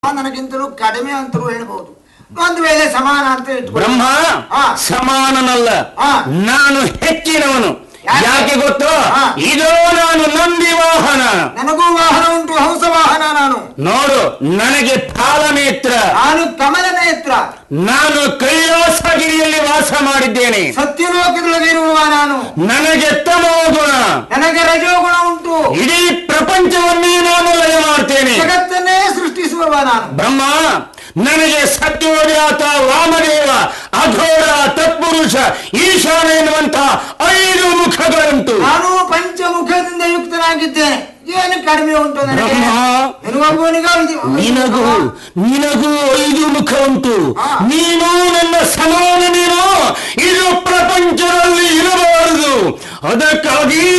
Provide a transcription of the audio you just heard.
ನನಗಿಂತಲೂ ಕಡಿಮೆ ಅಂತಲೂ ಹೇಳ್ಬಹುದು ಒಂದು ವೇಳೆ ಸಮಾನ ಅಂತ ಇಟ್ಕೊಳ್ಳಿ ಬ್ರಹ್ಮ ಹಾ. ಸಮಾನನಲ್ಲ ಹಾ. ನಾನು ಹೆಚ್ಚಿನವನು ಯಾಕೆ? ಯಾಕೆ ಗೊತ್ತು ಹಾ. ಇದೋ ನಾನು ನಂದಿ ವಾಹನ ನನಗೂ ವಾಹನ ಉಂಟು ಹಂಸ ವಾಹನ ನಾನು ನೋಡು ನನಗೆ ತಾಳನೇತ್ರ ನಾನು ಕಮಲ ನೇತ್ರ ನಾನು ಕೈಲಾಸಗಿರಿಯಲ್ಲಿ ವಾಸ ಮಾಡಿದ್ದೇನೆ ಸತ್ಯಲೋಕದೊಳಗೆ ಇರುವವ ನಾನು ನನಗೆ ತಮೋ ಗುಣ ನನಗೆ ರಜೋಗುಣ ಉಂಟು ಇಡೀ ಪ್ರಪಂಚವನ್ನೇ ನಾನು ಲಯ ಮಾಡ್ತೇನೆ ಜಗತ್ತನ್ನೇ ಸೃಷ್ಟಿಸುವವ ನಾನು ಬ್ರಹ್ಮ ನನಗೆ ಸತ್ಯೋಜಾತ ವಾಮದೇವ ಅಘೋರ ತತ್ಪುರುಷ ಈಶಾನ ಎನ್ನುವಂತ ಐದು ಮುಖಗಳುಂಟು ನಾನು ಪಂಚಮುಖದಿಂದ ಯುಕ್ತನಾಗಿದ್ದೇನೆ ಏನು ಕಡಿಮೆ ಉಂಟು ನನಗೆ ಬ್ರಹ್ಮ. ನಿನಗೊಬ್ಬನಿಗೂ ಇದು- ನಿನಗೂ ನಿನಗೂ ಐದು ಮುಖ ಉಂಟು ಹಾ. ನೀನು ನನ್ನ ಸಮಾನ ನೀನು ಇದು ಪ್ರಪಂಚದಲ್ಲಿ ಇರಬಾರದು ಅದಕ್ಕಾಗಿ